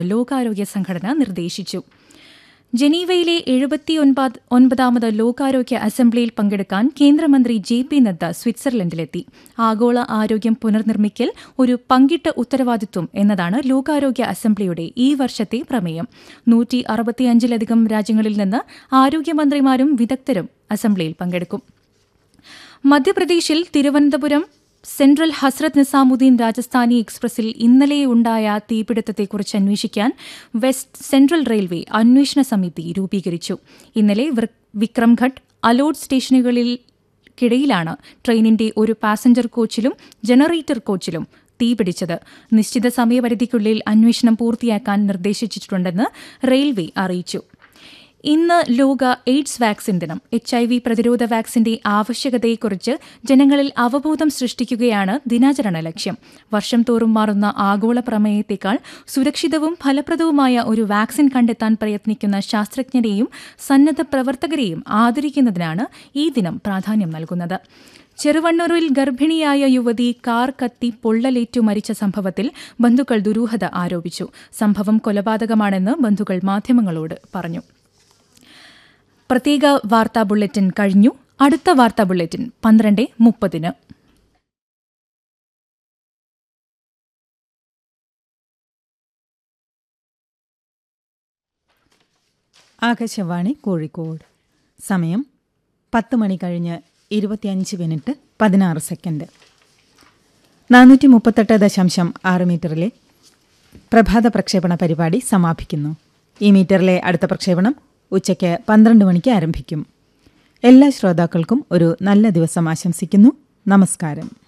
ലോകാരോഗ്യ സംഘടന നിർദ്ദേശിച്ചു ജനീവയിലെ എഴുപത്തിയൊൻപത് ഒൻപതാമത് ലോകാരോഗ്യ അസംബ്ലിയിൽ പങ്കെടുക്കാൻ കേന്ദ്രമന്ത്രി ജെ പി നദ്ദ സ്വിറ്റ്സർലൻഡിലെത്തി ആഗോള ആരോഗ്യം പുനർനിർമ്മിക്കൽ ഒരു പങ്കിട്ട ഉത്തരവാദിത്വം എന്നതാണ് ലോകാരോഗ്യ അസംബ്ലിയുടെ ഈ വർഷത്തെ പ്രമേയം നൂറ്റി അറുപത്തിയഞ്ചിലധികം രാജ്യങ്ങളിൽ നിന്ന് ആരോഗ്യമന്ത്രിമാരും വിദഗ്ധരും അസംബ്ലിയിൽ പങ്കെടുക്കും മധ്യപ്രദേശിൽ തിരുവനന്തപുരം സെൻട്രൽ ഹസ്രത്ത് നിസാമുദ്ദീൻ രാജസ്ഥാനി എക്സ്പ്രസിൽ ഇന്നലെ ഉണ്ടായ തീപിടുത്തത്തെക്കുറിച്ച് അന്വേഷിക്കാൻ വെസ്റ്റ് സെൻട്രൽ റെയിൽവേ അന്വേഷണ സമിതി രൂപീകരിച്ചു ഇന്നലെ വിക്രംഘട്ട് അലോഡ് സ്റ്റേഷനുകളിൽക്കിടയിലാണ് ട്രെയിനിന്റെ ഒരു പാസഞ്ചർ കോച്ചിലും ജനറേറ്റർ കോച്ചിലും തീപിടിച്ചത് നിശ്ചിത സമയപരിധിക്കുള്ളിൽ അന്വേഷണം പൂർത്തിയാക്കാൻ നിർദ്ദേശിച്ചിട്ടുണ്ടെന്ന് റെയിൽവേ അറിയിച്ചു ഇന്ന് ലോക എയ്ഡ്സ് വാക്സിൻ ദിനം എച്ച് ഐ വി പ്രതിരോധ വാക്സിന്റെ ആവശ്യകതയെക്കുറിച്ച് ജനങ്ങളിൽ അവബോധം സൃഷ്ടിക്കുകയാണ് ദിനാചരണ ലക്ഷ്യം വർഷം തോറും മാറുന്ന ആഗോള പ്രമേയത്തേക്കാൾ സുരക്ഷിതവും ഫലപ്രദവുമായ ഒരു വാക്സിൻ കണ്ടെത്താൻ പ്രയത്നിക്കുന്ന ശാസ്ത്രജ്ഞരെയും സന്നദ്ധ പ്രവർത്തകരെയും ആദരിക്കുന്നതിനാണ് ഈ ദിനം പ്രാധാന്യം നൽകുന്നത് ചെറുവണ്ണൂരിൽ ഗർഭിണിയായ യുവതി കാർ കത്തി പൊള്ളലേറ്റു മരിച്ച സംഭവത്തിൽ ബന്ധുക്കൾ ദുരൂഹത ആരോപിച്ചു സംഭവം കൊലപാതകമാണെന്ന് ബന്ധുക്കൾ മാധ്യമങ്ങളോട് പറഞ്ഞു പ്രത്യേക വാർത്താ ബുള്ളറ്റിൻ കഴിഞ്ഞു അടുത്ത വാർത്താ ബുള്ളറ്റിൻ പന്ത്രണ്ട് മുപ്പതിന് ആകാശവാണി കോഴിക്കോട് സമയം പത്ത് മണി കഴിഞ്ഞ് ഇരുപത്തിയഞ്ച് മിനിറ്റ് പതിനാറ് സെക്കൻഡ് നാനൂറ്റി മുപ്പത്തെട്ട് ദശാംശം ആറ് മീറ്ററിലെ പ്രഭാത പ്രക്ഷേപണ പരിപാടി സമാപിക്കുന്നു ഈ മീറ്ററിലെ അടുത്ത പ്രക്ഷേപണം ഉച്ചയ്ക്ക് പന്ത്രണ്ട് മണിക്ക് ആരംഭിക്കും എല്ലാ ശ്രോതാക്കൾക്കും ഒരു നല്ല ദിവസം ആശംസിക്കുന്നു നമസ്കാരം